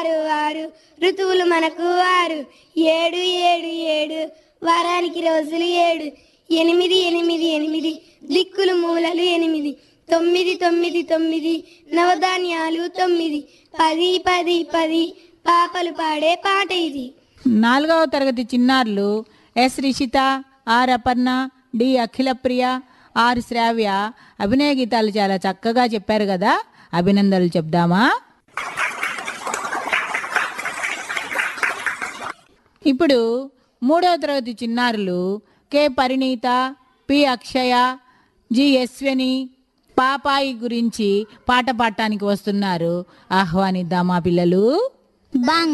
ఆరు ఆరు ఋతువులు మనకు ఆరు ఏడు ఏడు ఏడు వారానికి రోజులు ఏడు ఎనిమిది ఎనిమిది ఎనిమిది దిక్కులు మూలలు ఎనిమిది తొమ్మిది తొమ్మిది తొమ్మిది నవధాన్యాలు తొమ్మిది పది పది పది పాపలు పాడే పాట ఇది నాలుగవ తరగతి చిన్నారులు S Rishitha R Aparna D Akhilapriya R Sravya అభినయ గీతాలు చాలా చక్కగా చెప్పారు కదా అభినందనలు చెప్దామా ఇప్పుడు మూడవ తరగతి చిన్నారులు K Parineetha P Akshaya G Yashwani పాపాయి గురించి పాట పాడటానికి వస్తున్నారు ఆహ్వానిద్దామా పిల్లలు బంగ్